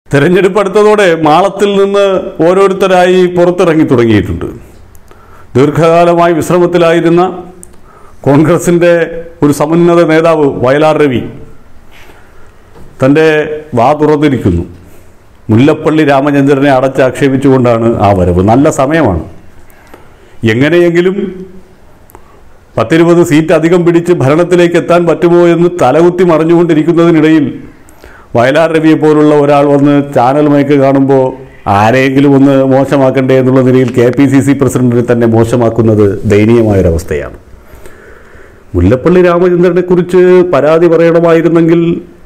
തെരഞ്ഞെടുപ്പ് അടുത്തതോടെ മാളത്തിൽ നിന്ന് ഓരോരുത്തരായി പുറത്തിറങ്ങി തുടങ്ങിയിട്ടുണ്ട് ദീർഘകാലമായി വിശ്രമത്തിലായിരുന്ന കോൺഗ്രസിൻ്റെ ഒരു സമുന്നത നേതാവ് വയലാർ രവി തൻ്റെ വാ തുറന്നിരിക്കുന്നു മുല്ലപ്പള്ളി രാമചന്ദ്രനെ അടച്ചാക്ഷേപിച്ചുകൊണ്ടാണ് ആ വരവ് നല്ല സമയമാണ് എങ്ങനെയെങ്കിലും പത്തിരുപത് സീറ്റ് അധികം പിടിച്ച് ഭരണത്തിലേക്ക് എത്താൻ പറ്റുമോ എന്ന് തലകുത്തി മറിഞ്ഞുകൊണ്ടിരിക്കുന്നതിനിടയിൽ വയലാർ രവിയെ പോലുള്ള ഒരാൾ വന്ന് ചാനൽ മയക്ക് കാണുമ്പോൾ ആരെങ്കിലും ഒന്ന് മോശമാക്കണ്ടേ എന്നുള്ള നിലയിൽ കെ പി സി സി പ്രസിഡന്റിനെ തന്നെ മോശമാക്കുന്നത് ദയനീയമായൊരവസ്ഥയാണ് മുല്ലപ്പള്ളി രാമചന്ദ്രനെ കുറിച്ച് പരാതി പറയണമായിരുന്നെങ്കിൽ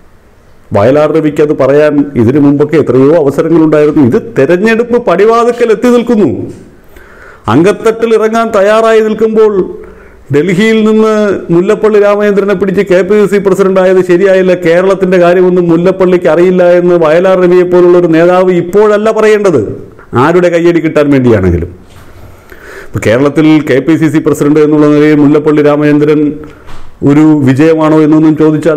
വയലാർ രവിക്ക് അത് പറയാൻ ഇതിനു മുമ്പൊക്കെ എത്രയോ അവസരങ്ങളുണ്ടായിരുന്നു ഇത് തെരഞ്ഞെടുപ്പ് പടിവാതിക്കൽ എത്തി നിൽക്കുന്നു അങ്കത്തട്ടിൽ ഇറങ്ങാൻ തയ്യാറായി നിൽക്കുമ്പോൾ ഡൽഹിയിൽ നിന്ന് മുല്ലപ്പള്ളി രാമചന്ദ്രനെ പിടിച്ച് K P C C president ആയത് ശരിയായില്ല കേരളത്തിന്റെ കാര്യമൊന്നും മുല്ലപ്പള്ളിക്ക് അറിയില്ല എന്ന് വയലാർ രവിയെ പോലുള്ള ഒരു നേതാവ് ഇപ്പോഴല്ല പറയേണ്ടത് ആരുടെ കയ്യടി കിട്ടാൻ വേണ്ടിയാണെങ്കിലും ഇപ്പൊ കേരളത്തിൽ K P C C president എന്നുള്ള നിലയിൽ മുല്ലപ്പള്ളി രാമചന്ദ്രൻ ഒരു വിജയമാണോ എന്നൊന്നും ചോദിച്ചാൽ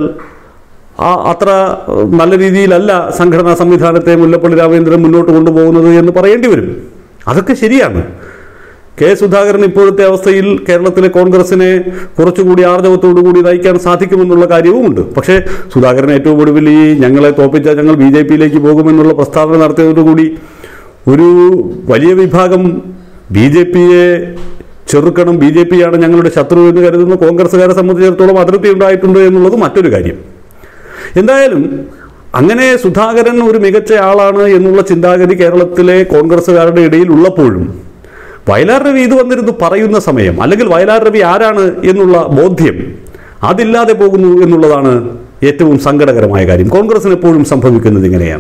ആ അത്ര നല്ല രീതിയിലല്ല സംഘടനാ സംവിധാനത്തെ മുല്ലപ്പള്ളി രാമചന്ദ്രൻ മുന്നോട്ട് കൊണ്ടുപോകുന്നത് എന്ന് പറയേണ്ടി വരും അതൊക്കെ ശരിയാണ് കെ സുധാകരൻ ഇപ്പോഴത്തെ അവസ്ഥയിൽ കേരളത്തിലെ കോൺഗ്രസിനെ കുറച്ചുകൂടി ആർജവത്തോടു കൂടി നയിക്കാൻ സാധിക്കുമെന്നുള്ള കാര്യവുമുണ്ട് പക്ഷേ സുധാകരൻ ഏറ്റവും ഒടുവിൽ ഈ ഞങ്ങളെ തോപ്പിച്ചാൽ ഞങ്ങൾ ബി ജെ പിയിലേക്ക് പോകുമെന്നുള്ള പ്രസ്താവന നടത്തിയതോടുകൂടി ഒരു വലിയ വിഭാഗം ബി ജെ പിയെ ചെറുക്കണം ബി ജെ പിയാണ് ഞങ്ങളുടെ ശത്രു എന്ന് കരുതുന്ന കോൺഗ്രസ്സുകാരെ സംബന്ധിച്ചിടത്തോളം അതൃപ്തി ഉണ്ടായിട്ടുണ്ട് എന്നുള്ളത് മറ്റൊരു കാര്യം എന്തായാലും അങ്ങനെ സുധാകരൻ ഒരു മികച്ച ആളാണ് എന്നുള്ള ചിന്താഗതി കേരളത്തിലെ കോൺഗ്രസ്സുകാരുടെ ഇടയിൽ ഉള്ളപ്പോഴും വയലാർ രവി ഇത് വന്നിരുന്നു പറയുന്ന സമയം അല്ലെങ്കിൽ വയലാർ രവി ആരാണ് എന്നുള്ള ബോധ്യം അതില്ലാതെ പോകുന്നു എന്നുള്ളതാണ് ഏറ്റവും സങ്കടകരമായ കാര്യം കോൺഗ്രസിന് എപ്പോഴും സംഭവിക്കുന്നത് ഇങ്ങനെയാണ്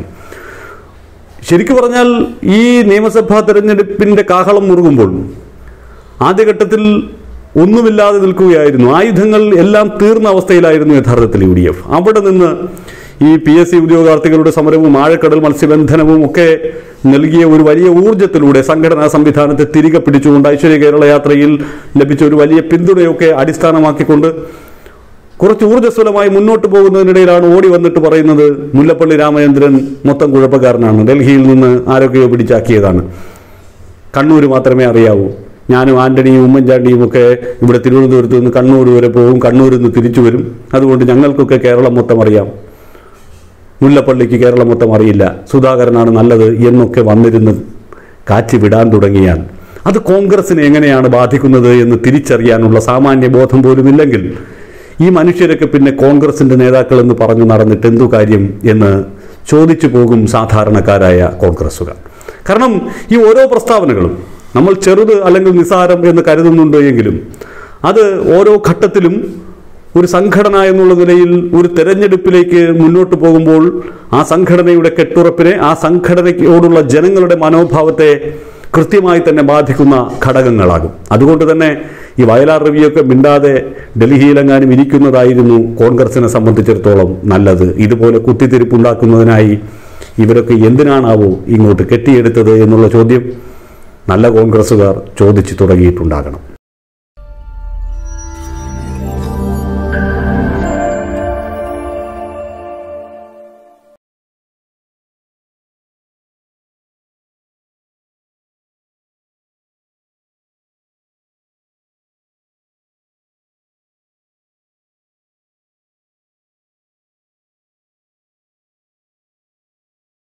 ശരിക്കു പറഞ്ഞാൽ ഈ നിയമസഭാ തെരഞ്ഞെടുപ്പിന്റെ കാഹളം മുറുകുമ്പോൾ ആദ്യഘട്ടത്തിൽ ഒന്നുമില്ലാതെ നിൽക്കുകയായിരുന്നു ആയുധങ്ങൾ എല്ലാം തീർന്ന അവസ്ഥയിലായിരുന്നു യഥാർത്ഥത്തിൽ യു ഡി എഫ് അവിടെ നിന്ന് ഈ പി എസ് സി ഉദ്യോഗാർത്ഥികളുടെ സമരവും ആഴക്കടൽ മത്സ്യബന്ധനവും ഒക്കെ നൽകിയ ഒരു വലിയ ഊർജത്തിലൂടെ സംഘടനാ സംവിധാനത്തെ തിരികെ പിടിച്ചുകൊണ്ട് ഐശ്വര്യ കേരള യാത്രയിൽ ലഭിച്ച ഒരു വലിയ പിന്തുണയൊക്കെ അടിസ്ഥാനമാക്കിക്കൊണ്ട് കുറച്ച് ഊർജ്ജസ്വലമായി മുന്നോട്ട് പോകുന്നതിനിടയിലാണ് ഓടി വന്നിട്ട് പറയുന്നത് മുല്ലപ്പള്ളി രാമചന്ദ്രൻ മൊത്തം കുഴപ്പക്കാരനാണ് ഡൽഹിയിൽ നിന്ന് ആരൊക്കെയോ പിടിച്ചാക്കിയതാണ് കണ്ണൂർ മാത്രമേ അറിയാവൂ ഞാനും ആന്റണിയും ഉമ്മൻചാണ്ടിയും ഒക്കെ ഇവിടെ തിരുവനന്തപുരത്ത് നിന്ന് കണ്ണൂർ വരെ പോകും കണ്ണൂരിൽ നിന്ന് തിരിച്ചു വരും അതുകൊണ്ട് ഞങ്ങൾക്കൊക്കെ കേരളം മൊത്തം അറിയാം മുല്ലപ്പള്ളിക്ക് കേരളം മൊത്തം അറിയില്ല സുധാകരനാണ് നല്ലത് എന്നൊക്കെ വന്നിരുന്ന് കാറ്റ് വിടാൻ തുടങ്ങിയാൽ അത് കോൺഗ്രസിനെ എങ്ങനെയാണ് ബാധിക്കുന്നത് എന്ന് തിരിച്ചറിയാനുള്ള സാമാന്യ ബോധം പോലുമില്ലെങ്കിൽ ഈ മനുഷ്യരൊക്കെ പിന്നെ കോൺഗ്രസിന്റെ നേതാക്കൾ എന്ന് പറഞ്ഞു നടന്നിട്ട് എന്തു കാര്യം എന്ന് ചോദിച്ചു പോകും സാധാരണക്കാരായ കോൺഗ്രസ്സുകാർ കാരണം ഈ ഓരോ പ്രസ്താവനകളും നമ്മൾ ചെറുത് അല്ലെങ്കിൽ നിസാരം എന്ന് കരുതുന്നുണ്ട് എങ്കിലും അത് ഓരോ ഘട്ടത്തിലും ഒരു സംഘടന എന്നുള്ള നിലയിൽ ഒരു തെരഞ്ഞെടുപ്പിലേക്ക് മുന്നോട്ട് പോകുമ്പോൾ ആ സംഘടനയുടെ കെട്ടുറപ്പിനെ ആ സംഘടനയോടുള്ള ജനങ്ങളുടെ മനോഭാവത്തെ കൃത്യമായി തന്നെ ബാധിക്കുന്ന ഘടകങ്ങളാകും അതുകൊണ്ട് തന്നെ ഈ വയലാർ രവിയൊക്കെ മിണ്ടാതെ ഡൽഹിയിലെങ്ങാനും ഇരിക്കുന്നതായിരുന്നു കോൺഗ്രസിനെ സംബന്ധിച്ചിടത്തോളം നല്ലത് ഇതുപോലെ കുത്തിത്തിരിപ്പുണ്ടാക്കുന്നതിനായി ഇവരൊക്കെ എന്തിനാണാവോ ഇങ്ങോട്ട് കെട്ടിയെടുത്തത് എന്നുള്ള ചോദ്യം നല്ല കോൺഗ്രസ്സുകാർ ചോദിച്ചു തുടങ്ങിയിട്ടുണ്ടാകണം